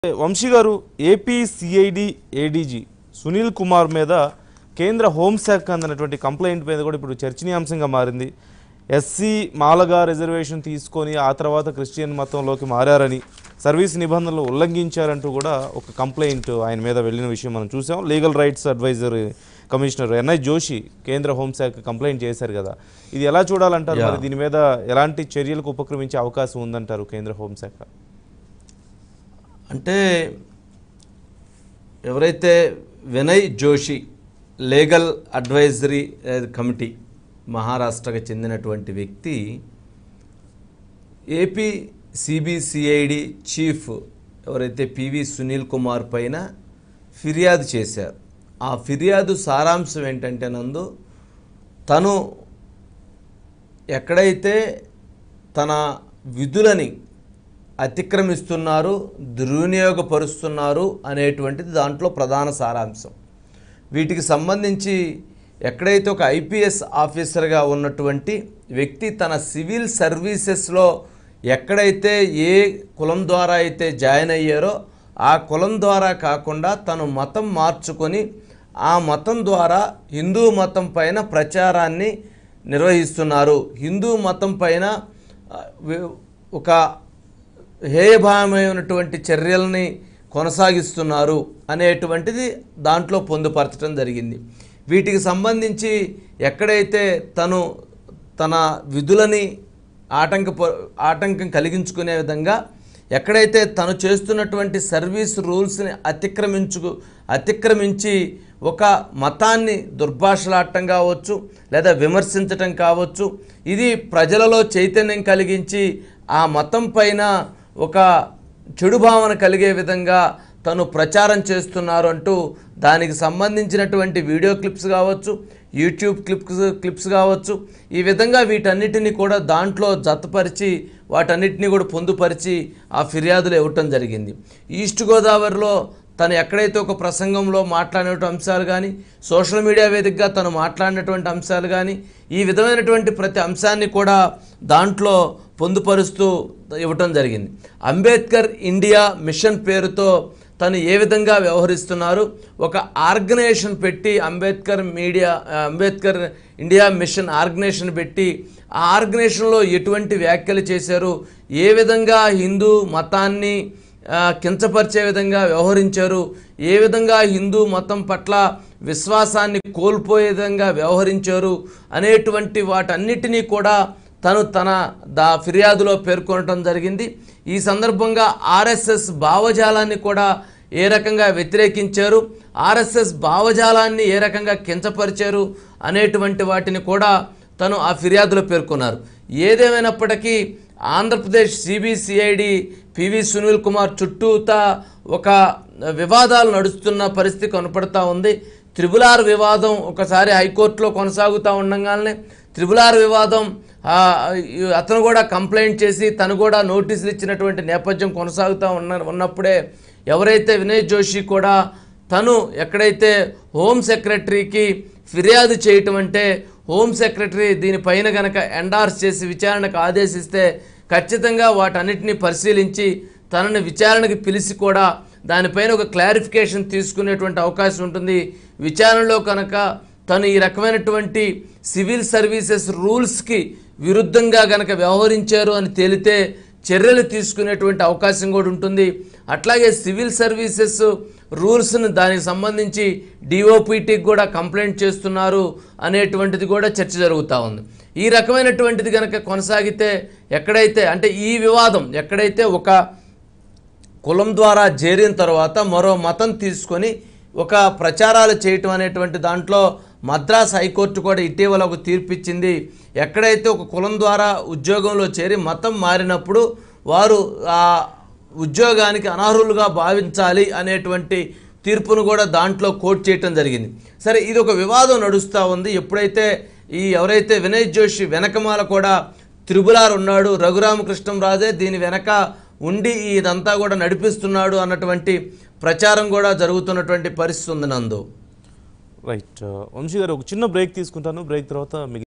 వంశీ గారు AP CID ADG Sunil Kumar మీద కేంద్ర హోంశాఖ అందినటువంటి కంప్లైంట్ మీద కూడా ఇప్పుడు చర్చనీయాంశంగా మారింది ఎస్సీ మాలగా రిజర్వేషన్ తీసుకొని ఆ తర్వాత క్రిస్టియన్ మతంలోకి మారారని సర్వీస్ నిబంధనలు ఉల్లంఘించారంటూ కూడా ఒక కంప్లైంట్ ఆయన మీద వెళ్ళిన విషయం మనం చూసాం legal rights adviser commissioner N I కేంద్ర హోంశాఖ కంప్లైంట్ చేశారు కదా ఇది ఎలా చూడాలంటారు మరి దీని మీద ఎలాంటి చర్యలకు ఉపక్రమించే అవకాశం ఉందంటారు కేంద్ర హోంశాఖ అంటే ఎవరైతే Vinay Joshi legal advisory uh, committee మహారాష్ట్రకు చెందినటువంటి వ్యక్తి ఏపీ సిబిసిఐడి చీఫ్ ఎవరైతే పివి సునీల్ కుమార్ పైన ఫిర్యాదు చేశారు ఆ ఫిర్యాదు సారాంశం ఏంటంటే నందు తను ఎక్కడైతే తన విధులని అతిక్రమిస్తున్నారు దుర్వినియోగపరుస్తున్నారు అనేటువంటిది దాంట్లో ప్రధాన సారాంశం వీటికి సంబంధించి ఎక్కడైతే ఒక ఐపీఎస్ ఆఫీసర్గా ఉన్నటువంటి వ్యక్తి తన సివిల్ సర్వీసెస్లో ఎక్కడైతే ఏ కులం ద్వారా అయితే జాయిన్ అయ్యారో ఆ కులం ద్వారా కాకుండా తను మతం మార్చుకొని ఆ మతం ద్వారా హిందూ మతం పైన ప్రచారాన్ని నిర్వహిస్తున్నారు హిందూ మతం పైన ఆ, వి- ఒక హేయభాయమైనటువంటి చర్యల్ని కొనసాగిస్తున్నారు అనేటువంటిది దాంట్లో పొందుపరచడం జరిగింది వీటికి సంబంధించి ఎక్కడైతే తను తన విధులని ఆటంక ఆటంకం కలిగించుకునే విధంగా ఎక్కడైతే తను చేస్తున్నటువంటి సర్వీస్ రూల్స్ని అతిక్రమించుకు అతిక్రమించి ఒక మతాన్ని దుర్భాషలాడటం కావచ్చు లేదా విమర్శించటం కావచ్చు ఇది ప్రజలలో చైతన్యం కలిగించి ఆ మతం పైన ఒక చెడు భావన కలిగే విధంగా తను ప్రచారం చేస్తున్నారు అంటూ దానికి సంబంధించినటువంటి వీడియో క్లిప్స్ కావచ్చు యూట్యూబ్ క్లిప్స్ క్లిప్స్ కావచ్చు ఈ విధంగా వీటన్నిటిని కూడా దాంట్లో జతపరిచి వాటన్నిటిని కూడా పొందుపరిచి ఆ ఫిర్యాదులు ఇవ్వటం జరిగింది ఈస్ట్ గోదావరిలో తను ఎక్కడైతే ఒక ప్రసంగంలో మాట్లాడినటువంటి అంశాలు కానీ సోషల్ మీడియా వేదికగా తను మాట్లాడినటువంటి అంశాలు కానీ ఈ విధమైనటువంటి ప్రతి అంశాన్ని కూడా దాంట్లో పొందుపరుస్తూ ఇవ్వటం జరిగింది అంబేద్కర్ ఇండియా మిషన్ పేరుతో తను ఏ విధంగా వ్యవహరిస్తున్నారు ఒక ఆర్గనైజేషన్ పెట్టి Ambedkar media Ambedkar India mission organisation పెట్టి ఆ ఆర్గనైజేషన్లో ఎటువంటి వ్యాఖ్యలు చేశారు ఏ విధంగా హిందూ మతాన్ని ఆ, కించపరిచే విధంగా వ్యవహరించారు ఏ విధంగా హిందూ మతం పట్ల విశ్వాసాన్ని కోల్పోయే విధంగా వ్యవహరించారు అనేటువంటి వాటన్నిటినీ కూడా తను తన దా ఫిర్యాదులో పేర్కొనటం జరిగింది ఈ సందర్భంగా ఆర్ఎస్ఎస్ భావజాలాన్ని కూడా ఏ రకంగా వ్యతిరేకించారు ఆర్ఎస్ఎస్ భావజాలాన్ని ఏ రకంగా కించపరిచారు అనేటువంటి వాటిని కూడా తను ఆ ఫిర్యాదులో పేర్కొన్నారు ఏదేమైనప్పటికీ ఆంధ్రప్రదేశ్ సిబిసిఐడి పివి సునీల్ కుమార్ చుట్టూతా ఒక వివాదాలు నడుస్తున్న పరిస్థితి కనపడతా ఉంది త్రిబుల్ ఆర్ వివాదం ఒకసారి హైకోర్టులో కొనసాగుతూ ఉండగానే త్రిబుల్ ఆర్ వివాదం ఆ, ఈ అతను కూడా కంప్లైంట్ చేసి తను కూడా నోటీసులు ఇచ్చినటువంటి నేపథ్యం కొనసాగుతూ ఉన్న ఉన్నప్పుడే ఎవరైతే వినయ్ జోషి కూడా తను ఎక్కడైతే హోమ్ సెక్రటరీకి ఫిర్యాదు చేయటం అంటే హోమ్ సెక్రటరీ దీనిపైన గనక ఎండార్స్ చేసి విచారణకు ఆదేశిస్తే ఖచ్చితంగా వాటన్నిటిని పరిశీలించి తనని విచారణకు పిలిచి కూడా దానిపైన ఒక క్లారిఫికేషన్ తీసుకునేటువంటి అవకాశం ఉంటుంది విచారణలో కనుక తను ఈ రకమైనటువంటి సివిల్ సర్వీసెస్ రూల్స్కి విరుద్ధంగా గనక వ్యవహరించారు అని తేలితే చర్యలు తీసుకునేటువంటి అవకాశం కూడా ఉంటుంది అట్లాగే సివిల్ సర్వీసెస్ రూల్స్ను దానికి సంబంధించి డిఓపిటికి కూడా కంప్లైంట్ చేస్తున్నారు అనేటువంటిది కూడా చర్చ జరుగుతూ ఉంది ఈ రకమైనటువంటిది కనుక కొనసాగితే ఎక్కడైతే అంటే ఈ వివాదం ఎక్కడైతే ఒక కులం ద్వారా చేరిన తర్వాత మరో మతం తీసుకొని ఒక ప్రచారాలు చేయటం అనేటువంటి దాంట్లో మద్రాస్ హైకోర్టు కూడా ఇటీవల ఒక తీర్పు ఇచ్చింది ఎక్కడైతే ఒక కులం ద్వారా ఉద్యోగంలో చేరి మతం మారినప్పుడు వారు ఆ ఉద్యోగానికి అనర్హులుగా భావించాలి అనేటువంటి తీర్పును కూడా దాంట్లో కోట్ చేయటం జరిగింది సరే ఇది ఒక వివాదం నడుస్తూ ఉంది ఎప్పుడైతే ఈ ఎవరైతే వినయ్ జోషి వెనకమాల కూడా త్రిబులార్ ఉన్నాడు రఘురామకృష్ణంరాజే దీని వెనక ఉండి ఇదంతా కూడా నడిపిస్తున్నాడు అన్నటువంటి ప్రచారం కూడా జరుగుతున్నటువంటి పరిస్థితి ఉంది నందు రైట్ వంశీ గారు ఒక చిన్న బ్రేక్ తీసుకుంటాను బ్రేక్ తర్వాత మిగిలిన